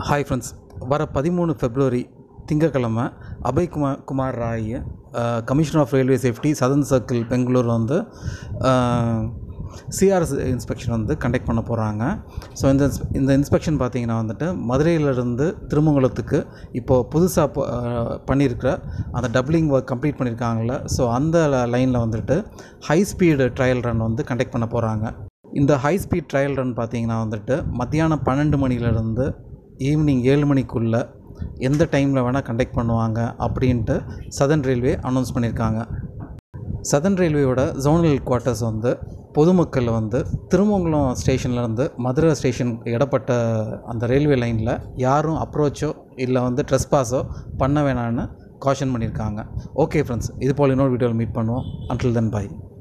hi friends வர பதிமூணு February திங்கக்கிழமை Abhay Kumar Kumar Rai commissioner of railway safety southern circle Bangalore வந்து சிஆர்எஸ் இன்ஸ்பெக்ஷன் வந்து கண்டக்ட் பண்ண போகிறாங்க ஸோ இந்த இன்ஸ்- இந்த இன்ஸ்பெக்ஷன் பார்த்தீங்கன்னா வந்துட்டு மதுரையிலேருந்து திருமங்கலத்துக்கு இப்போது புதுசாக பண்ணியிருக்கிற அந்த டபுளிங் ஒர்க் கம்ப்ளீட் பண்ணியிருக்காங்கல்ல ஸோ அந்த லைனில் வந்துட்டு ஹை ஸ்பீடு ட்ரையல் ரன் வந்து கண்டக்ட் பண்ண போகிறாங்க இந்த ஹை ஸ்பீட் ட்ரையல் ரன் பார்த்தீங்கன்னா வந்துட்டு மத்தியானம் பன்னெண்டு மணிலேருந்து ஈவினிங் ஏழு மணிக்குள்ளே எந்த டைமில் வேணால் கண்டக்ட் பண்ணுவாங்க அப்படின்ட்டு சதன் ரயில்வே அனௌன்ஸ் பண்ணியிருக்காங்க சதன் ரயில்வேயோட ஜோனல் குவார்ட்டர்ஸ் வந்து பொதுமக்கள் வந்து திருமங்கலம் ஸ்டேஷன்லேருந்து மதுரை ஸ்டேஷன் இடப்பட்ட அந்த ரயில்வே லைனில் யாரும் அப்ரோச்சோ இல்லை வந்து ட்ரெஸ்பாஸோ பண்ண வேணான்னு காஷன் பண்ணியிருக்காங்க ஓகே ஃப்ரெண்ட்ஸ் இது போல் இன்னொரு வீடியோவில் மீட் பண்ணுவோம் அன்டில் தென் பாய்